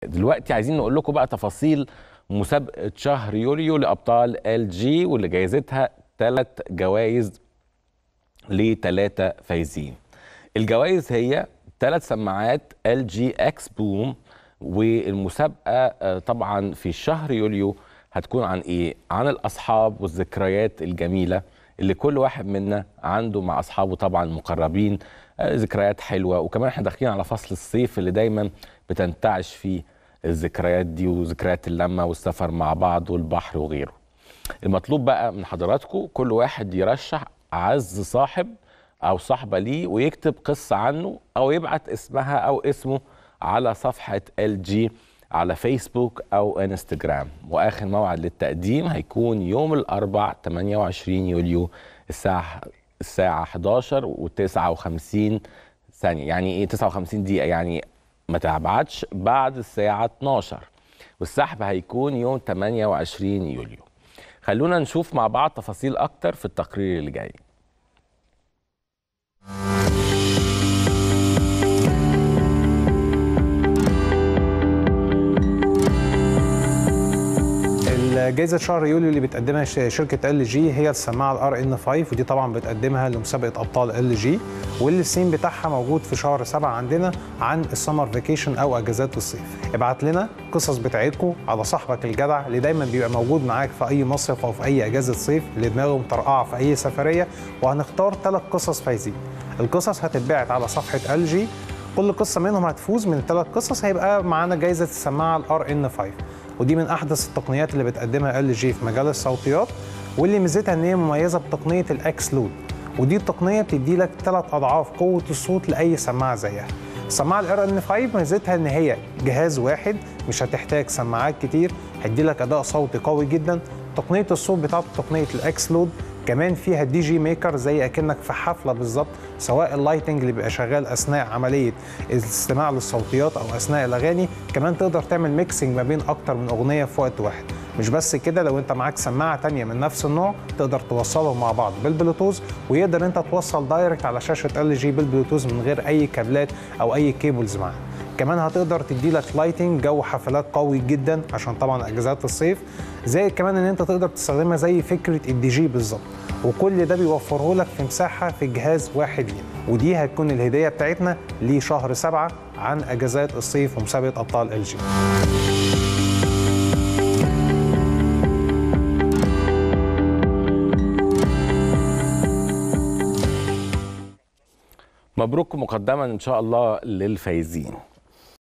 دلوقتي عايزين نقول لكم بقى تفاصيل مسابقه شهر يوليو لابطال ال جي واللي جايزتها ثلاث جوائز لثلاثه فايزين الجوائز هي ثلاث سماعات ال جي اكس بوم والمسابقه طبعا في شهر يوليو هتكون عن ايه عن الاصحاب والذكريات الجميله اللي كل واحد منا عنده مع اصحابه طبعا المقربين ذكريات حلوه وكمان احنا داخلين على فصل الصيف اللي دايما بتنتعش فيه الذكريات دي وذكريات اللمه والسفر مع بعض والبحر وغيره. المطلوب بقى من حضراتكم كل واحد يرشح اعز صاحب او صاحبه ليه ويكتب قصه عنه او يبعت اسمها او اسمه على صفحه ال جي على فيسبوك او انستجرام واخر موعد للتقديم هيكون يوم الاربع 28 يوليو الساعه الساعه 11 و59 ثانيه يعني ايه 59 دقيقه يعني ما تبعتش بعد الساعه 12 والسحب هيكون يوم 28 يوليو خلونا نشوف مع بعض تفاصيل اكتر في التقرير اللي جاي جائزة شهر يوليو اللي بتقدمها شركة ال جي هي السماعة الار ان 5 ودي طبعا بتقدمها لمسابقة ابطال ال جي واللي السين بتاعها موجود في شهر سبعة عندنا عن السمر فيكيشن او اجازات الصيف ابعت لنا قصص بتاعتكم على صاحبك الجدع اللي دايما بيبقى موجود معاك في اي مصيف او في اي اجازة صيف اللي دماغه مطرقعة في اي سفرية وهنختار ثلاث قصص فايزين القصص هتتبعت على صفحة ال جي كل قصة منهم هتفوز من الثلاث قصص هيبقى معانا جائزة السماعة الار ان 5 ودي من احدث التقنيات اللي بتقدمها ال جي في مجال الصوتيات واللي ميزتها ان هي مميزه بتقنيه الاكس لود ودي التقنيه بتدي لك ثلاث اضعاف قوه الصوت لاي سماعه زيها السماعه الار ان 5 ميزتها ان هي جهاز واحد مش هتحتاج سماعات كتير هيدي لك اداء صوتي قوي جدا تقنيه الصوت بتاعته تقنيه الاكس لود كمان فيها دي جي ميكر زي اكنك في حفله بالظبط سواء اللايتنج اللي بيبقى شغال اثناء عمليه الاستماع للصوتيات او اثناء الاغاني كمان تقدر تعمل ميكسنج ما بين اكتر من اغنيه في وقت واحد مش بس كده لو انت معاك سماعه تانية من نفس النوع تقدر توصلهم مع بعض بالبلوتوث ويقدر انت توصل دايركت على شاشه ال جي بالبلوتوث من غير اي كابلات او اي كيبلز معاها كمان هتقدر تدي لك لايتنج جو حفلات قوي جدا عشان طبعا اجازات الصيف زي كمان ان انت تقدر تستخدمها زي فكره الدي جي بالظبط وكل ده بيوفره لك في مساحه في جهاز واحد لينا ودي هتكون الهديه بتاعتنا لشهر سبعة عن اجازات الصيف ومسابقه ابطال ال جي مبروك مقدما ان شاء الله للفايزين